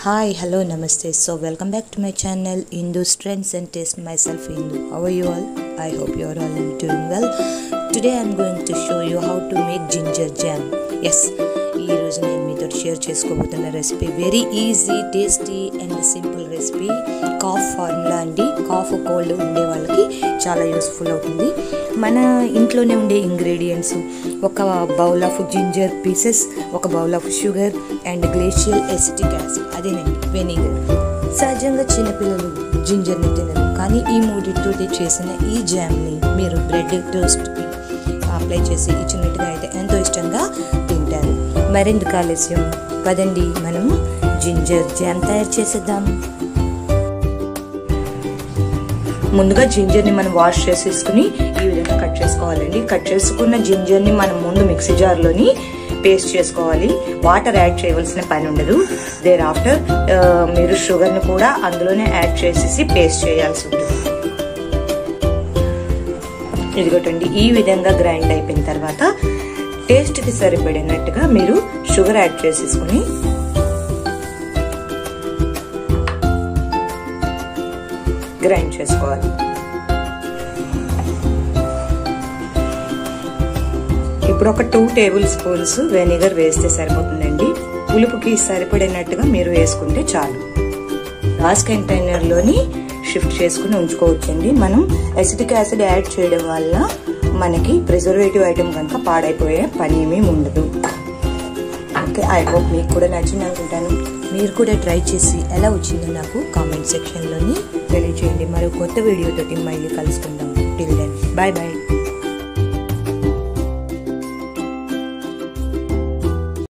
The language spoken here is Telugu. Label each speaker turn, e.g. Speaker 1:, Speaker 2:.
Speaker 1: హాయ్ హలో నమస్తే so welcome back to my channel Hindu's trends and taste myself Hindu how you all I hope you are all doing well today I'm going to show you how to make ginger jam ఎస్ ఈరోజు నేను మీతో షేర్ చేసుకోబోతున్న recipe very easy tasty and simple recipe cough formula అండి కాఫ్ కోల్డ్ ఉండే వాళ్ళకి చాలా యూస్ఫుల్ అవుతుంది మన ఇంట్లోనే ఉండే ఇంగ్రీడియంట్స్ ఒక బౌల్ ఆఫ్ జింజర్ పీసెస్ ఒక bowl of sugar and glacial acetic acid అదేనండి వెనిగర్ సహజంగా చిన్నపిల్లలు జింజర్ని తినరు కానీ ఈ మూడింటితో చేసిన ఈ జామ్ని మీరు బ్రెడ్ టోస్ట్కి అప్లై చేసి ఇచ్చినట్టుగా అయితే ఎంతో ఇష్టంగా తింటారు మరెందుకు ఆలస్యం పదండి మనము జింజర్ జామ్ తయారు చేసేద్దాం ముందుగా జింజర్ని మనం వాష్ చేసేసుకుని ఈ విధంగా కట్ చేసుకోవాలండి కట్ చేసుకున్న జింజర్ని మనం ముందు మిక్సీ జార్లోని పేస్ట్ చేసుకోవాలి వాటర్ యాడ్ చేయవలసిన పని ఉండదు దేర్ ఆఫ్టర్ మీరు షుగర్ని కూడా అందులోనే యాడ్ చేసేసి పేస్ట్ చేయాల్సి ఉంటుంది ఇదిగోటండి ఈ విధంగా గ్రైండ్ అయిపోయిన తర్వాత టేస్ట్కి సరిపడినట్టుగా మీరు షుగర్ యాడ్ చేసేసుకుని గ్రైండ్ చేసుకోవాలి ఇప్పుడు ఒక టూ టేబుల్ స్పూన్స్ వెనిగర్ వేస్తే సరిపోతుందండి పులుపుకి సరిపడినట్టుగా మీరు వేసుకుంటే చాలు గ్లాస్ కంటైనర్లోని షిఫ్ట్ చేసుకుని ఉంచుకోవచ్చండి మనం ఎసిటిక్ యాసిడ్ యాడ్ చేయడం వల్ల మనకి ప్రిజర్వేటివ్ ఐటమ్ కనుక పాడైపోయే పని ఏమీ ఉండదు ఓకే ఐ హోప్ మీకు కూడా నచ్చింది అనుకుంటాను మీరు కూడా ట్రై చేసి ఎలా వచ్చిందో నాకు కామెంట్ సెక్షన్లోని తెలియచేయండి మరో కొత్త వీడియోతోటి మళ్ళీ కలుసుకుందాం టిల్ దెన్ బాయ్ బాయ్